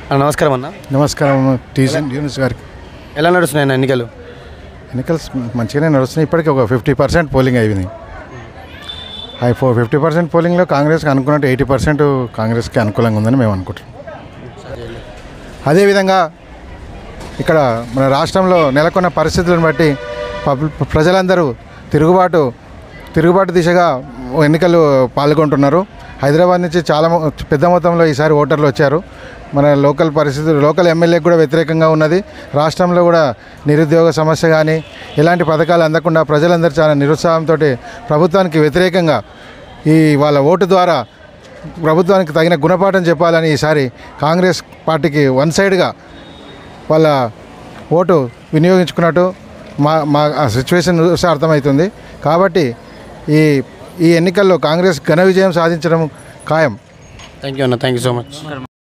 అన్న, నమస్కారం అన్న నమస్కారం టీజన్ యూనిస్ గారికి ఎలా నడుస్తున్నాయి అన్న ఎన్నికలు ఎన్నికలు మంచిగానే నడుస్తున్నాయి ఇప్పటికీ ఒక ఫిఫ్టీ పర్సెంట్ పోలింగ్ అయింది అవి ఫోర్ ఫిఫ్టీ పర్సెంట్ పోలింగ్లో కాంగ్రెస్కి అనుకున్నట్టు ఎయిటీ పర్సెంట్ కాంగ్రెస్కి అనుకూలంగా ఉందని మేము అనుకుంటున్నాం అదేవిధంగా ఇక్కడ మన రాష్ట్రంలో నెలకొన్న పరిస్థితులను బట్టి పబ్- ప్రజలందరూ తిరుగుబాటు తిరుగుబాటు దిశగా ఎన్నికలు పాల్గొంటున్నారు హైదరాబాద్ నుంచి చాలా మొ- పెద్ద మొత్తంలో ఈసారి ఓటర్లు వచ్చారు మన లోకల్ పరిస్థితులు లోకల్ ఎమ్మెల్యేకి కూడా వ్యతిరేకంగా ఉన్నది రాష్ట్రంలో కూడా నిరుద్యోగ సమస్య కానీ ఎలాంటి పథకాలు అందకుండా ప్రజలందరూ చాలా నిరుత్సాహంతో ప్రభుత్వానికి వ్యతిరేకంగా ఈ వాళ్ళ ఓటు ద్వారా ప్రభుత్వానికి తగిన గుణపాఠం చెప్పాలని ఈసారి కాంగ్రెస్ పార్టీకి వన్ సైడ్గా వాళ్ళ ఓటు వినియోగించుకున్నట్టు మా మా సిచ్యువేషన్ చూస్తే అర్థమవుతుంది కాబట్టి ఈ ఈ ఎన్నికల్లో కాంగ్రెస్ ఘన విజయం సాధించడం ఖాయం థ్యాంక్ యూ అన్న థ్యాంక్ యూ సో మచ్